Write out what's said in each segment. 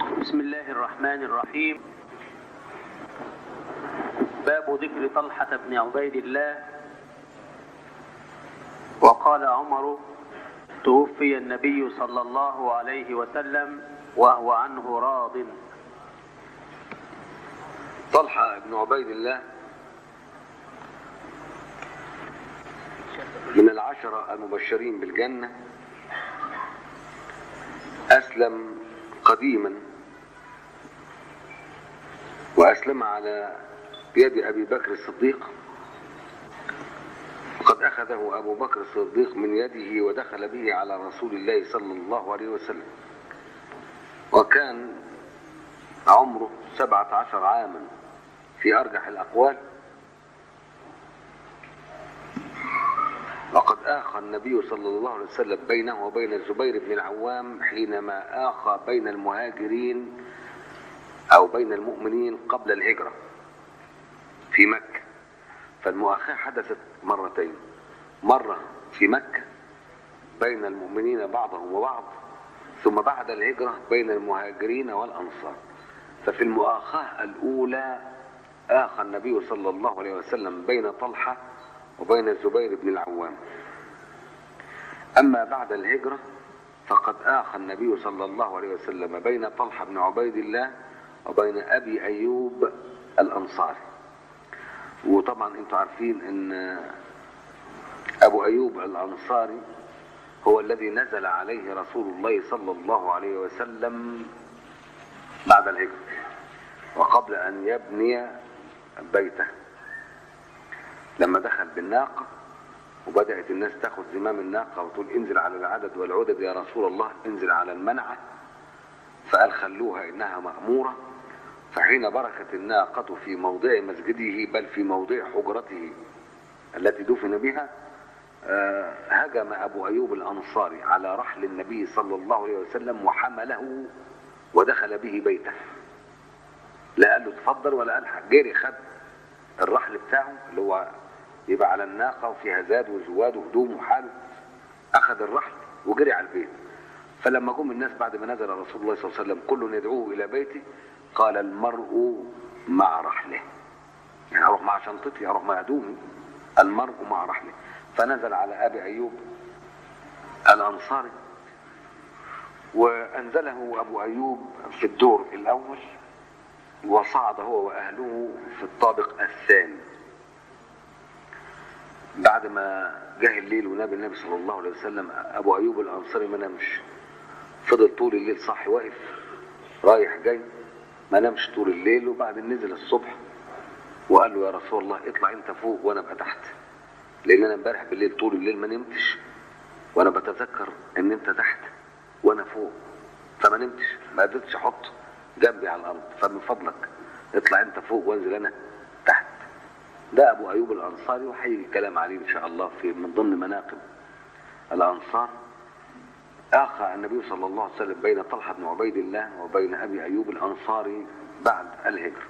بسم الله الرحمن الرحيم باب ذكر طلحة بن عبيد الله وقال عمر توفي النبي صلى الله عليه وسلم وهو عنه راض طلحة بن عبيد الله من العشرة المبشرين بالجنة أسلم قديما وأسلم على يد أبي بكر الصديق وقد أخذه أبو بكر الصديق من يده ودخل به على رسول الله صلى الله عليه وسلم وكان عمره سبعة عشر عاما في أرجح الأقوال وقد آخى النبي صلى الله عليه وسلم بينه وبين الزبير بن العوام حينما آخى بين المهاجرين أو بين المؤمنين قبل الهجرة في مكة فالمؤاخاة حدثت مرتين مرة في مكة بين المؤمنين بعضهم وبعض ثم بعد الهجرة بين المهاجرين والأنصار ففي المؤاخاة الأولى آخى النبي صلى الله عليه وسلم بين طلحة وبين الزبير بن العوام أما بعد الهجرة فقد آخى النبي صلى الله عليه وسلم بين طلحة بن عبيد الله وبين أبي أيوب الأنصاري وطبعا انتم عارفين ان أبو أيوب الأنصاري هو الذي نزل عليه رسول الله صلى الله عليه وسلم بعد الهجرة وقبل أن يبني بيته لما دخل بالناقة وبدأت الناس تاخد زمام الناقة وتقول انزل على العدد والعدد يا رسول الله انزل على المنعة فقال خلوها إنها مأمورة فحين بركت الناقة في موضع مسجده بل في موضع حجرته التي دفن بها آه، هجم أبو أيوب الأنصاري على رحل النبي صلى الله عليه وسلم وحمله ودخل به بيته لا قال له اتفضل ولا قال جري خد الرحل بتاعه اللي هو يبقى على الناقة وفيها زاد وزواد وهدوم وحاله أخذ الرحل وجري على البيت فلما جم الناس بعد ما نزل رسول الله صلى الله عليه وسلم كل يدعوه إلى بيته قال المرء مع رحله يعني أروح مع شنطتي أروح مع هدومي المرء مع رحله فنزل على أبي أيوب الأنصاري وأنزله أبو أيوب في الدور الأول وصعد هو وأهله في الطابق الثاني بعد ما جه الليل ونام النبي صلى الله عليه وسلم أبو أيوب الأنصاري ما نامش فضل طول الليل صاحي واقف رايح جاي ما نامش طول الليل وبعدين نزل الصبح وقال له يا رسول الله اطلع انت فوق وانا ابقى تحت لان انا امبارح بالليل طول الليل ما نمتش وانا بتذكر ان انت تحت وانا فوق فما نمتش ما قدرتش احط جنبي على الارض فمن فضلك اطلع انت فوق وانزل انا تحت ده ابو ايوب الانصاري وهيجي الكلام عليه ان شاء الله في من ضمن مناقب الانصار آخى النبي صلى الله عليه وسلم بين طلحة بن عبيد الله وبين أبي أيوب الأنصاري بعد الهجرة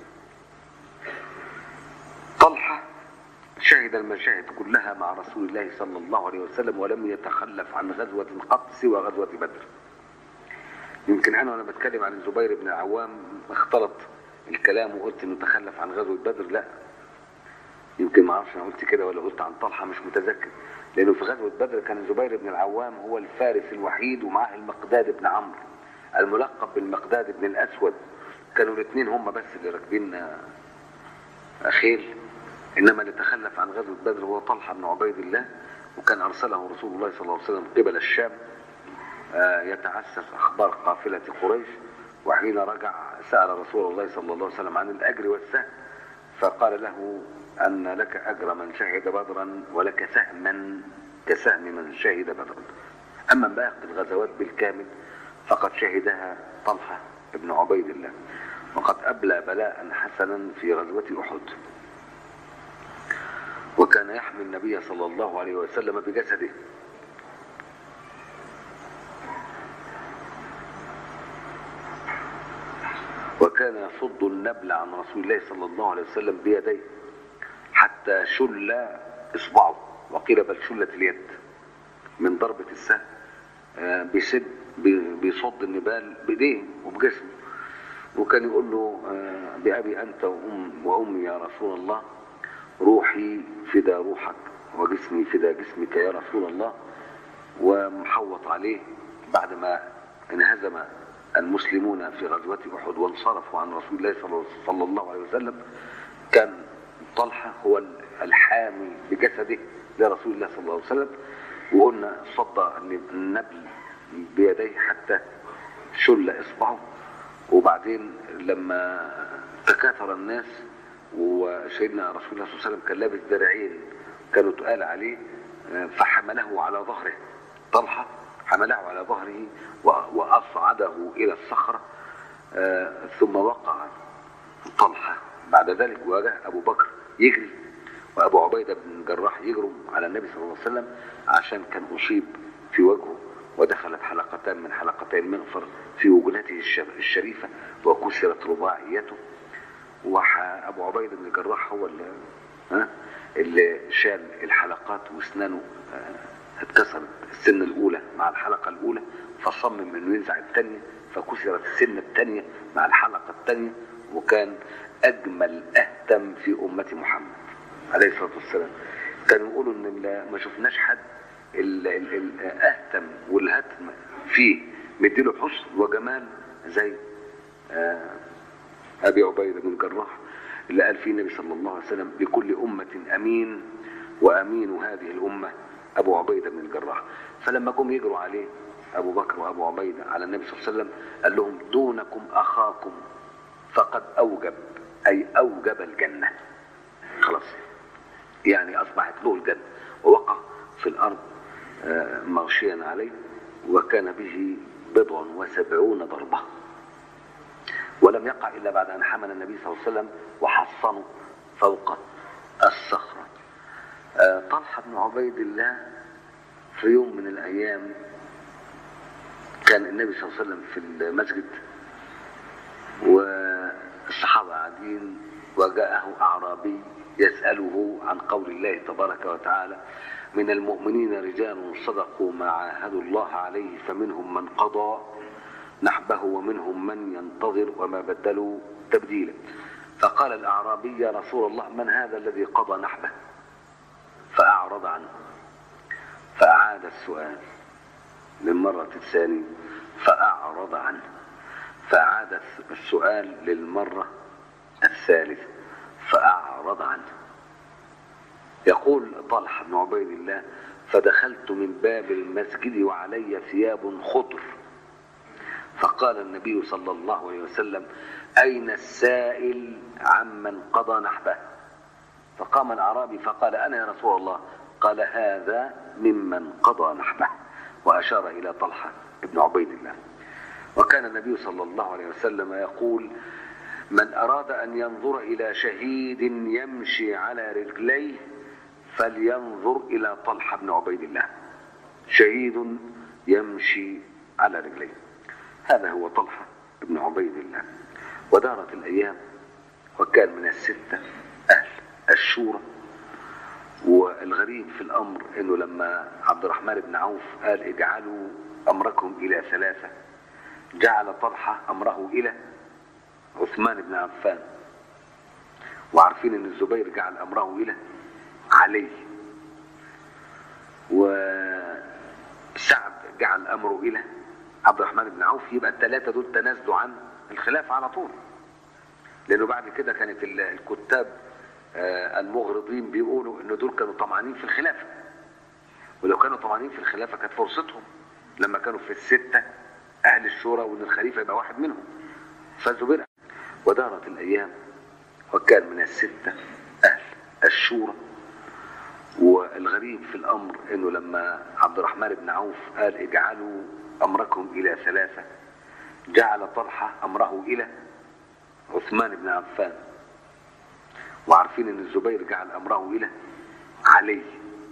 طلحة شهد المشاهد كلها مع رسول الله صلى الله عليه وسلم ولم يتخلف عن غزوة قط سوى غزوة بدر يمكن أنا وأنا بتكلم عن الزبير بن العوام اختلط الكلام وقلت انه تخلف عن غزوة بدر لا يمكن ما اعرفش انا قلت كده ولا قلت عن طلحة مش متذكر لانه في غزوة بدر كان الزبير بن العوام هو الفارس الوحيد ومعه المقداد بن عمرو الملقب بالمقداد بن الاسود كانوا الاثنين هم بس اللي راكبين خيل انما اللي تخلف عن غزوة بدر هو طلحة بن عبيد الله وكان ارسله رسول الله صلى الله عليه وسلم قبل الشام يتعسف اخبار قافلة قريش وحين رجع سأل رسول الله صلى الله عليه وسلم عن الأجر والسهم فقال له أن لك أجر من شهد بدرا ولك سهما كسهم من شهد بدرا أما باقي الغزوات بالكامل فقد شهدها طلحة بن عبيد الله وقد أبلى بلاء حسنا في غزوة أحد وكان يحمي النبي صلى الله عليه وسلم بجسده وكان يصد النبل عن رسول الله صلى الله عليه وسلم بيديه حتى شل اصبعه وقيل بل شلت اليد من ضربة السهم بيسد بيصد النبال بايديه وبجسمه وكان يقول له آه، بأبي أنت وأم وأمي يا رسول الله روحي فدا روحك وجسمي فدا جسمك يا رسول الله ومحوط عليه بعد ما انهزم المسلمون في غزوة أحد وانصرفوا عن رسول الله صلى- صلى الله عليه وسلم كان طلحة هو الحامي بجسده لرسول الله صلى الله عليه وسلم وقلنا صد النبل بيديه حتى شل إصبعه وبعدين لما تكاثر الناس وسيدنا رسول الله صلى الله عليه وسلم كان لابس درعين كانوا تقال عليه آه، فحمله على ظهره طلحة حمله على ظهره و- وأصعده إلى الصخرة آه، ثم وقع طلحة بعد ذلك وجاء أبو بكر يجري وأبو عبيدة بن الجراح يجروا على النبي صلى الله عليه وسلم عشان كان أصيب في وجهه ودخلت حلقتان من حلقتي المغفر في وجنته الش- الشريفة وكسرت رباعيته وأبو عبيدة بن الجراح هو اللي ها اللي شال الحلقات واسنانه آه، اتكسرت السنة الأولى مع الحلقة الأولى فصمم إنه ينزع الثانية فكسرت السنة الثانية مع الحلقة الثانية وكان أجمل أهتم في أمة محمد عليه الصلاة والسلام كانوا يقولوا إن ال- ما شفناش حد ال- ال- ال- أهتم والهتم فيه مديله حسن وجمال زي آه، أبي عبيدة بن الجراح اللي قال فيه النبي صلى الله عليه وسلم لكل أمة أمين وأمين هذه الأمة أبو عبيدة بن الجراح فلما جم يجروا عليه أبو بكر وأبو عبيدة على النبي صلى الله عليه وسلم قال لهم دونكم أخاكم فقد أوجب أي أوجب الجنة خلاص يعني أصبحت له الجنة ووقع في الأرض آه، مغشيا عليه وكان به بضع وسبعون ضربة ولم يقع إلا بعد أن حمل النبي صلى الله عليه وسلم وحصنه فوق الصخرة آه، طلحة بن عبيد الله في يوم من الأيام كان النبي صلى الله عليه وسلم في المسجد والصحابة قاعدين وجاءه أعرابي يسأله عن قول الله تبارك وتعالى من المؤمنين رجال صدقوا ما عاهدوا الله عليه فمنهم من قضى نحبه ومنهم من ينتظر وما بدلوا تبديلا فقال الأعرابي يا رسول الله من هذا الذي قضى نحبه فأعرض عنه فأعاد السؤال للمرة الثانية فأعرض عنه فأعاد السؤال للمرة الثالثة فأعرض عنه يقول طلحة بن عبيد الله فدخلت من باب المسجد وعلي ثياب خضر فقال النبي صلى الله عليه وسلم أين السائل عمن قضى نحبه فقام الأعرابي فقال أنا يا رسول الله قال هذا ممن قضى نحبه وأشار إلى طلحة بن عبيد الله وكان النبي صلى الله عليه وسلم يقول من أراد أن ينظر إلى شهيد يمشي على رجليه فلينظر إلى طلحة بن عبيد الله شهيد يمشي على رجليه هذا هو طلحة بن عبيد الله ودارت الأيام وكان من الستة أهل الشورى والغريب في الأمر أنه لما عبد الرحمن بن عوف قال اجعلوا أمركم إلى ثلاثة جعل طلحة أمره إلى عثمان بن عفان وعارفين أن الزبير جعل أمره إلى علي وسعد جعل أمره إلى عبد الرحمن بن عوف يبقى الثلاثة دول تنازلوا عن الخلافة على طول لأنه بعد كده كانت ال- الكتاب آه، المغرضين بيقولوا إن دول كانوا طمعانين في الخلافة ولو كانوا طمعانين في الخلافة كانت فرصتهم لما كانوا في الستة أهل الشورى وإن الخليفة يبقى واحد منهم فالزبير ودارت الأيام وكان من الستة أهل الشورى والغريب في الأمر أنه لما عبد الرحمن بن عوف قال اجعلوا أمركم إلى ثلاثة جعل طلحة أمره إلى عثمان بن عفان وعارفين أن الزبير جعل أمره إلى علي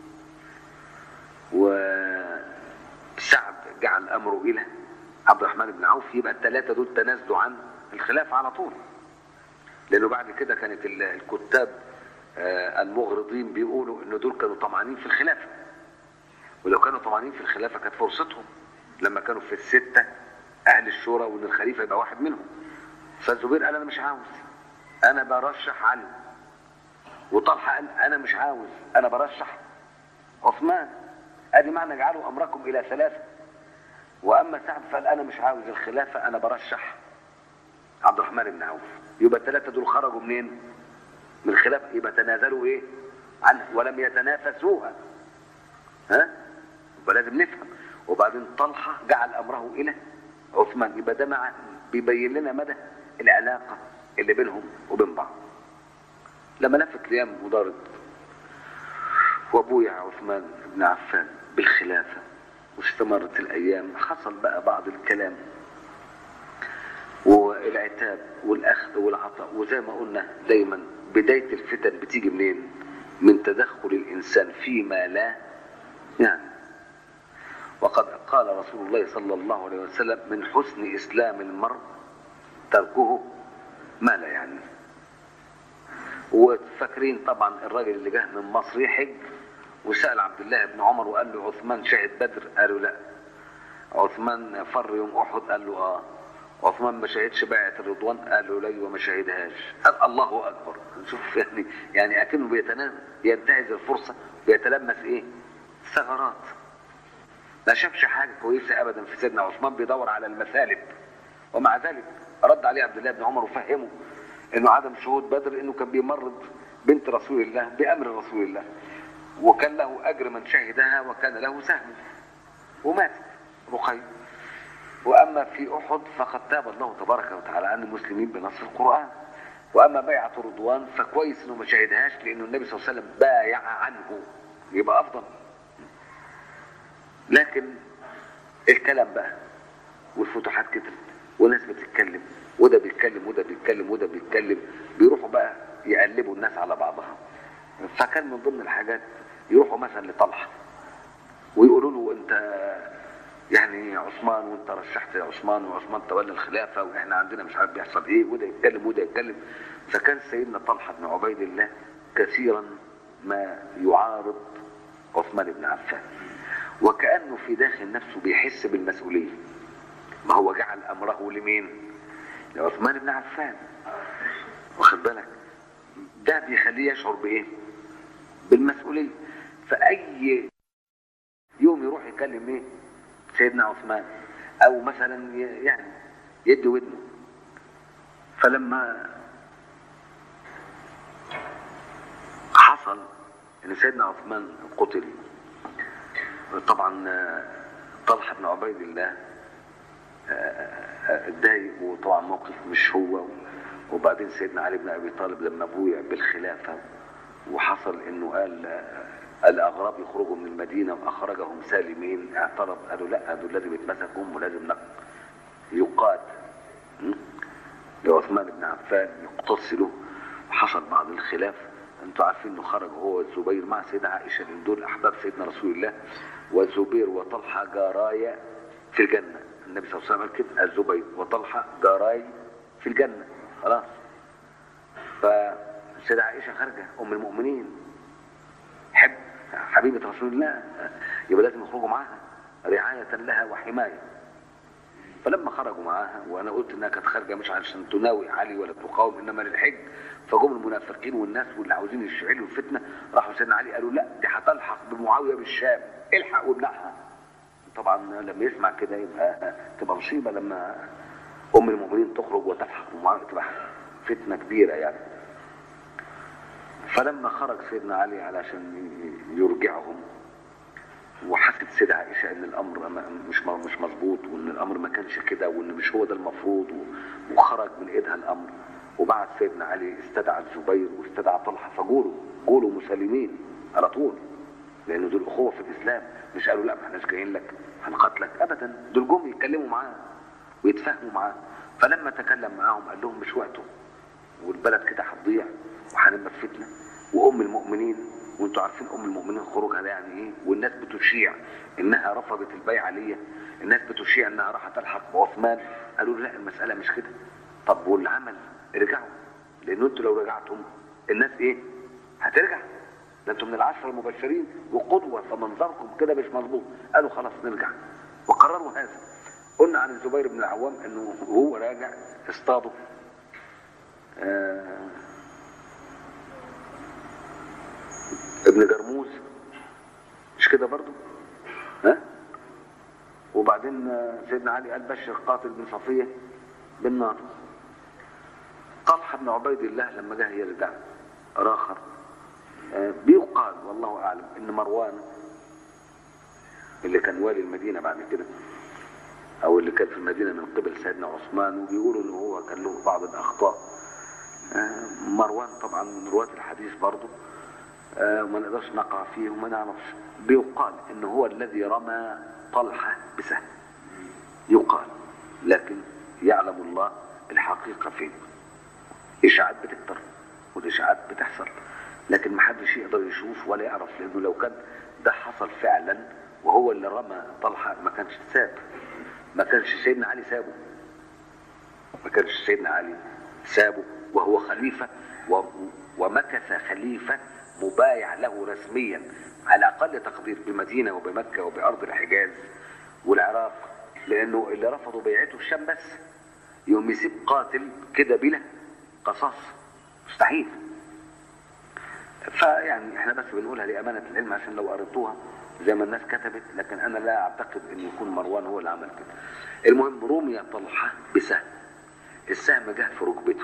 وسعد جعل أمره إلى عبد الرحمن بن عوف يبقى الثلاثة دول تنازلوا عن الخلافة على طول لأنه بعد كده كانت ال- الكتاب آه، المغرضين بيقولوا إن دول كانوا طمعانين في الخلافة ولو كانوا طمعانين في الخلافة كانت فرصتهم لما كانوا في الستة أهل الشورى وإن الخليفة يبقى واحد منهم فالزبير قال انا مش عاوز انا برشح علي وطلحه قال انا مش عاوز انا برشح عثمان ادي معنى اجعلوا امركم الى ثلاثه واما سعد فقال انا مش عاوز الخلافه انا برشح عبد الرحمن بن عوف يبقى الثلاثه دول خرجوا منين من الخلافه يبقى تنازلوا ايه عنها ولم يتنافسوها ها يبقى لازم نفهم وبعدين طلحه جعل امره الى عثمان يبقى ده مع بيبين لنا مدى العلاقه اللي بينهم وبين بعض لما لفت الايام ودارت وابويا عثمان بن عفان بالخلافه واستمرت الايام حصل بقى بعض الكلام والعتاب والاخذ والعطاء وزي ما قلنا دايما بدايه الفتن بتيجي منين؟ من تدخل الانسان فيما لا يعني وقد قال رسول الله صلى الله عليه وسلم من حسن اسلام المرء تركه ما لا يعني وفاكرين طبعا الراجل اللي جه من مصر يحج وسأل عبد الله بن عمر وقال له عثمان شهد بدر قالوا لا عثمان فر يوم احد قال له اه عثمان ما شهدش بيعة الرضوان قال له لا وما شهدهاش قال الله اكبر شوف يعني يعني اكنه بيتنام ينتهز الفرصه بيتلمس ايه ثغرات ما شافش حاجه كويسه ابدا في سيدنا عثمان بيدور على المثالب ومع ذلك رد عليه عبد الله بن عمر وفهمه انه عدم شهود بدر انه كان بيمرض بنت رسول الله بامر رسول الله وكان له اجر من شهدها وكان له سهم وماتت رقي واما في احد فقد تاب الله تبارك وتعالى عن المسلمين بنص القران واما بيعه رضوان فكويس انه ما شهدهاش لانه النبي صلى الله عليه وسلم بايع عنه يبقى افضل لكن الكلام بقى والفتوحات كترت وناس بتتكلم وده بيتكلم وده بيتكلم وده بيتكلم بيروحوا بقى يقلبوا الناس على بعضها فكان من ضمن الحاجات يروحوا مثلا لطلحه ويقولوا له انت يعني عثمان وانت رشحت يا عثمان وعثمان تولى الخلافه واحنا عندنا مش عارف بيحصل ايه وده يتكلم وده يتكلم فكان سيدنا طلحه بن عبيد الله كثيرا ما يعارض عثمان بن عفان وكانه في داخل نفسه بيحس بالمسؤوليه ما هو جعل امره لمين؟ لعثمان بن عفان واخد بالك ده بيخليه يشعر بايه؟ بالمسؤوليه فاي يوم يروح يكلم ايه؟ سيدنا عثمان او مثلا ي- يعني يدي ودنه فلما حصل ان سيدنا عثمان قتل طبعا آه، طلحه بن عبيد الله اتضايق وطبعا موقف مش هو وبعدين سيدنا علي بن ابي طالب لما بويع بالخلافه وحصل انه قال آه، الاغراب يخرجوا من المدينه واخرجهم سالمين اعترض قالوا لا دول لازم يتمسكوا ولازم نق- يقاد م? لعثمان بن عفان يقتصلوا وحصل بعض الخلاف انتوا عارفين انه خرج هو والزبير مع سيدة عائشه لان دول احباب سيدنا رسول الله والزبير وطلحه جارايا في الجنه النبي صلى الله عليه وسلم قال كده الزبير وطلحه جاراي في الجنه خلاص فسيدة عائشه خارجه ام المؤمنين حب حبيبه رسول الله يبقى لازم يخرجوا معاها رعايه لها وحمايه فلما خرجوا معاها وانا قلت انها كانت خارجه مش علشان تناوي علي ولا تقاوم انما للحج فجم المنافقين والناس واللي عاوزين يشعلوا الفتنه راحوا سيدنا علي قالوا لا دي هتلحق بمعاويه بالشام الحق وابلعها طبعا لما يسمع كده يبقى تبقى مصيبه لما ام المؤمنين تخرج وتلحق بمعاويه تبقى فتنه كبيره يعني فلما خرج سيدنا علي علشان يرجعهم وحست سيدة عائشة ان الامر ما- مش م- مش مظبوط وان الامر ما كانش كده وان مش هو ده المفروض و- وخرج من ايدها الامر وبعد سيدنا علي استدعى الزبير واستدعى طلحة فجولوا جولوا مسالمين على طول لان دول اخوة في الاسلام مش قالوا لا ما احناش جايين لك هنقاتلك ابدا دول جم يتكلموا معاه ويتفاهموا معاه فلما تكلم معاهم قال لهم مش وقته والبلد كده هتضيع وهنبقى في فتنه وام المؤمنين وانتوا عارفين ام المؤمنين خروجها ده يعني ايه والناس بتشيع انها رفضت البيعه ليا الناس بتشيع انها راح تلحق بعثمان قالوا له لا المساله مش كده طب والعمل ارجعوا لان انتوا لو رجعتم الناس ايه هترجع ده انتوا من العشره المبشرين وقدوه فمنظركم كده مش مظبوط قالوا خلاص نرجع وقرروا هذا قلنا عن الزبير بن العوام انه وهو راجع اصطادوا آه ابن جرموز مش كده برضو ها وبعدين آه، سيدنا علي قال بشر قاتل بن صفيه بالنار طلحه بن عبيد الله لما جه يرجع راخر آه، بيقال والله اعلم ان مروان اللي كان والي المدينه بعد كده او اللي كان في المدينه من قبل سيدنا عثمان وبيقولوا ان هو كان له بعض الاخطاء آه، مروان طبعا من رواه الحديث برضه آه، وما نقدرش نقع فيه وما نعرفش بيقال ان هو الذي رمى طلحه بسهم يقال لكن يعلم الله الحقيقه فين اشاعات بتكتر والاشاعات بتحصل لكن محدش يقدر يشوف ولا يعرف لانه لو كان ده حصل فعلا وهو اللي رمى طلحه ما كانش ساب ما كانش سيدنا علي سابه ما كانش سيدنا علي سابه وهو خليفه و- ومكث خليفه مبايع له رسميا على اقل تقدير بمدينه وبمكه وبارض الحجاز والعراق لانه اللي رفضوا بيعته الشام بس يوم يسيب قاتل كده بلا قصاص مستحيل فيعني احنا بس بنقولها لامانه العلم عشان لو قريتوها زي ما الناس كتبت لكن انا لا اعتقد ان يكون مروان هو اللي عمل كده المهم رمي طلحه بسهم السهم جه في ركبته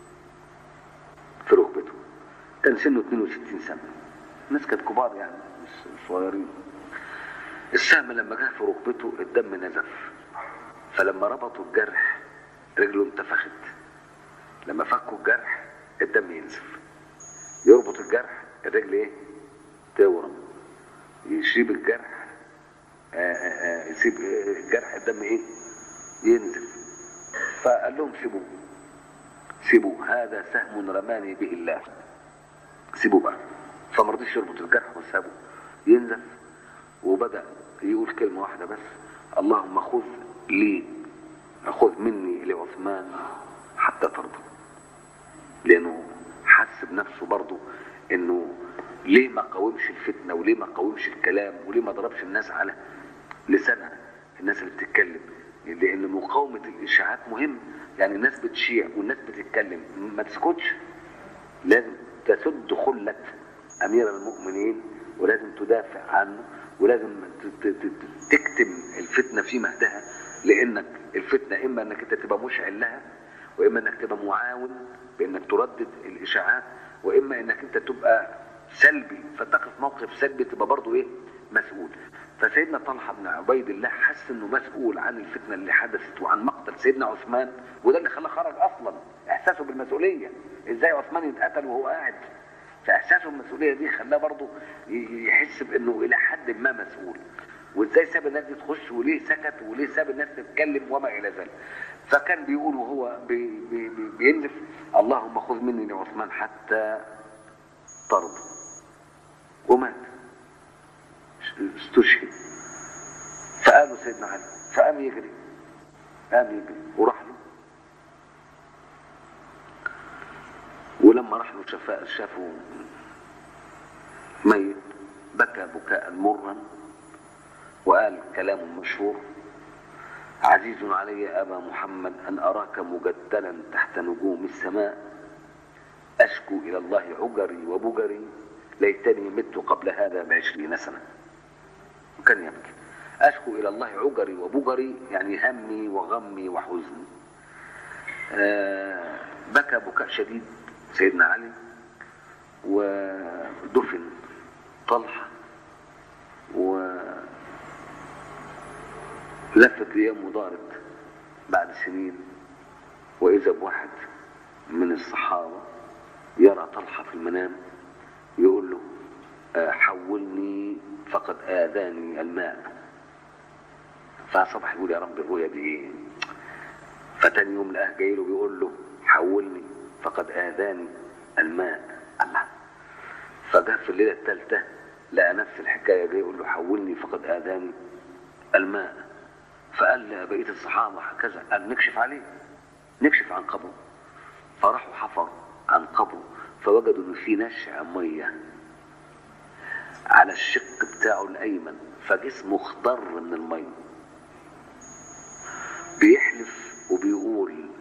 في ركبته كان سنه 62 سنه الناس كانت كبار يعني مش مش صغيرين السهم لما جه في ركبته الدم نزف فلما ربطوا الجرح رجله انتفخت لما فكوا الجرح الدم ينزف يربط الجرح الرجل ايه تورم يشيب الجرح آه، آه، آه، يسيب آه، الجرح الدم ايه ينزف فقال لهم سيبوه سيبوه هذا سهم رماني به الله سيبوه بقى فما رضيش يربط الجرح وسابه ينزف وبدأ يقول كلمة واحدة بس اللهم خذ لي خذ مني لعثمان حتى ترضى لأنه حس بنفسه برضه إنه ليه ما قاومش الفتنة وليه ما قاومش الكلام وليه ما ضربش الناس على لسانها الناس اللي بتتكلم لأن مقاومة الإشاعات مهم يعني الناس بتشيع والناس بتتكلم ما تسكتش لازم تسد خلة أمير المؤمنين ولازم تدافع عنه ولازم ت- ت- ت- تكتم الفتنة في مهدها لأنك الفتنة إما أنك أنت تبقى مشعل لها وإما أنك تبقى معاون بأنك تردد الإشاعات وإما أنك أنت تبقى سلبي فتقف موقف سلبي تبقى برضه إيه مسؤول فسيدنا طلحة بن عبيد الله حس انه مسؤول عن الفتنة اللي حدثت وعن مقتل سيدنا عثمان وده اللي خلاه خرج اصلا احساسه بالمسؤولية ازاي عثمان يتقتل وهو قاعد فاحساسه بالمسؤولية دي خلاه برضه ي- يحس بانه الى حد ما مسؤول وازاي ساب الناس دي تخش وليه سكت وليه ساب الناس تتكلم وما الى ذلك فكان بيقول وهو بي بي بي بينزف اللهم خذ مني لعثمان حتى ترضى ومات استشهد فقالوا سيدنا علي فقام يجري قام يجري وراح له ولما راح له شفاء شافه ميت بكى بكاء مرا وقال كلام مشهور عزيز علي أبا محمد أن أراك مجدلا تحت نجوم السماء أشكو إلى الله عجري وبجري ليتني مت قبل هذا بعشرين سنة وكان يبكي أشكو إلى الله عجري وبجري يعني همي وغمي وحزني آه بكى بكاء شديد سيدنا علي ودفن طلحة و لفت الايام ودارت بعد سنين واذا بواحد من الصحابه يرى طلحه في المنام يقول له آه، حولني فقد اذاني الماء فصبح يقول يا رب الرؤيا دي ايه فتاني يوم لقاه جاي له بيقول له حولني فقد اذاني الماء الله فجاء في الليله الثالثه لقى نفس الحكايه جاي يقول له حولني فقد اذاني الماء فقال بقيه الصحابه هكذا قال نكشف عليه نكشف عن قبره فراحوا حفروا عن قبره فوجدوا ان في نشع ميه على الشق بتاعه الايمن فجسمه اخضر من الميه بيحلف وبيقول اللي حفر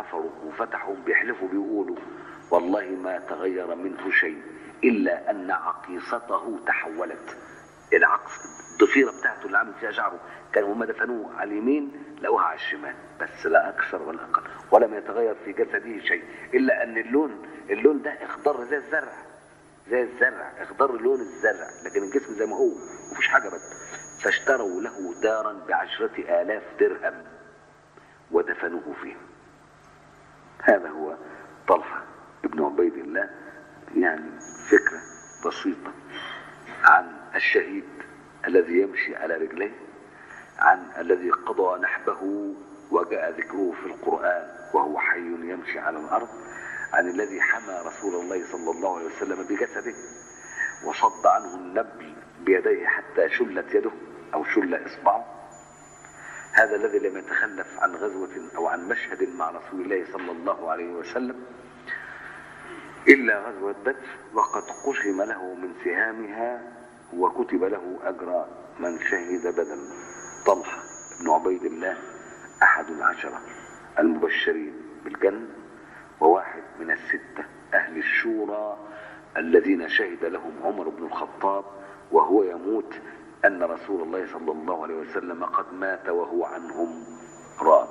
حفروا وفتحوا بيحلفوا بيقولوا والله ما تغير منه شيء إلا أن عقيصته تحولت العقص الضفيرة بتاعته اللي عامل فيها شعره كانوا هم دفنوه على اليمين لقوها على الشمال بس لا أكثر ولا أقل ولم يتغير في جسده شيء إلا أن اللون اللون ده اخضر زي الزرع زي الزرع اخضر لون الزرع لكن الجسم زي ما هو مفيش حاجة بس فاشتروا له دارا بعشرة آلاف درهم ودفنوه فيه هذا هو طلحة ابن عبيد الله يعني فكرة بسيطة عن الشهيد الذي يمشي على رجليه عن الذي قضى نحبه وجاء ذكره في القرآن وهو حي يمشي على الأرض عن الذي حمى رسول الله صلى الله عليه وسلم بجسده وصد عنه النبل بيديه حتى شلت يده أو شل إصبعه هذا الذي لم يتخلف عن غزوة أو عن مشهد مع رسول الله صلى الله عليه وسلم إلا غزوة بدر وقد قسم له من سهامها وكتب له أجر من شهد بدر طلحة بن عبيد الله أحد العشرة المبشرين بالجنة وواحد من الستة أهل الشورى الذين شهد لهم عمر بن الخطاب وهو يموت أن رسول الله صلى الله عليه وسلم قد مات وهو عنهم راض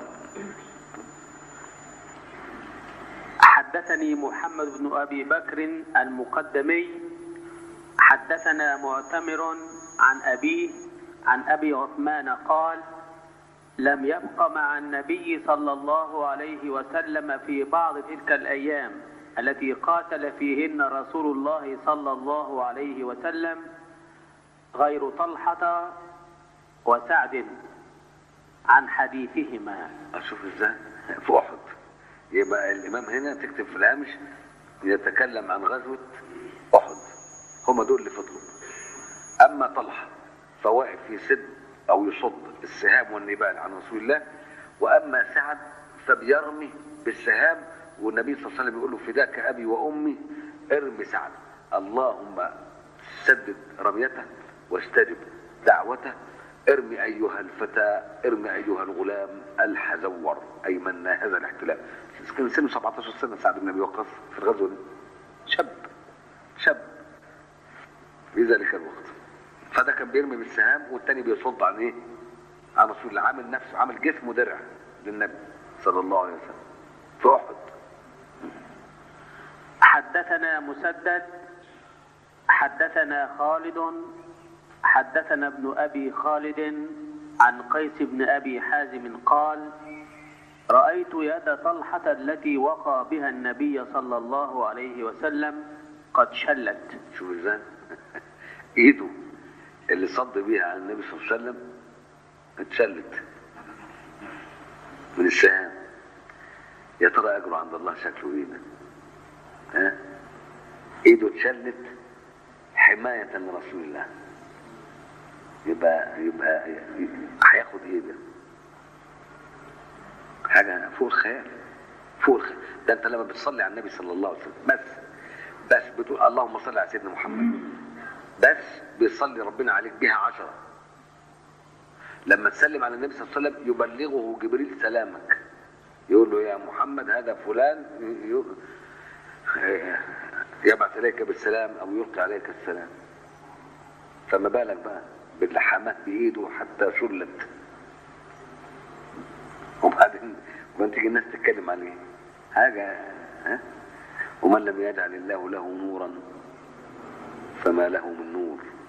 حدثني محمد بن أبي بكر المقدمي حدثنا معتمر عن أبيه عن أبي عثمان قال لم يبق مع النبي صلى الله عليه وسلم في بعض تلك الأيام التي قاتل فيهن رسول الله صلى الله عليه وسلم غير طلحة وسعد عن حديثهما أشوف إزاي في أحد يبقى الإمام هنا تكتب في الهامش يتكلم عن غزوة أحد هم دول اللي فضلوا أما طلحة فواقف يسد أو يصد السهام والنبال عن رسول الله وأما سعد فبيرمي بالسهام والنبي صلى الله عليه وسلم يقول له فداك أبي وأمي ارمي سعد اللهم سدد رميته واستجب دعوته ارمي أيها الفتى ارمي أيها الغلام الحزور أي من هذا الاحتلال كان سنه 17 سنة سعد بن أبي وقاص في الغزوة دي شاب شاب في ذلك الوقت فده كان بيرمي بالسهام والتاني بيصد عن ايه؟ عن رسول الله عامل نفسه عامل جسمه درع للنبي صلى الله عليه وسلم في احد حدثنا مسدد حدثنا خالد حدثنا ابن أبي خالد عن قيس بن أبي حازم قال رأيت يد طلحة التي وقى بها النبي صلى الله عليه وسلم قد شلت شوف ازاي ايده اللي صد بيها على النبي صلى الله عليه وسلم اتشلت من السهام يا ترى اجره عند الله شكله ايه ده ها ايده اتشلت حماية لرسول الله يبقى يبقى هياخد ايه ده حاجة فوق الخيال فوق الخيال ده انت لما بتصلي على النبي صلى الله عليه وسلم بس بس بتقول اللهم صل على سيدنا محمد بس بيصلي ربنا عليك بها عشرة لما تسلم على النبي صلى الله عليه وسلم يبلغه جبريل سلامك يقول له يا محمد هذا فلان يبعث اليك بالسلام او يلقي عليك السلام فما بالك بقى باللي حماه بايده حتى شلت وبعدين وبعدين تيجي الناس تتكلم عليه حاجه ها ومن لم يجعل الله له نورا فما له من نور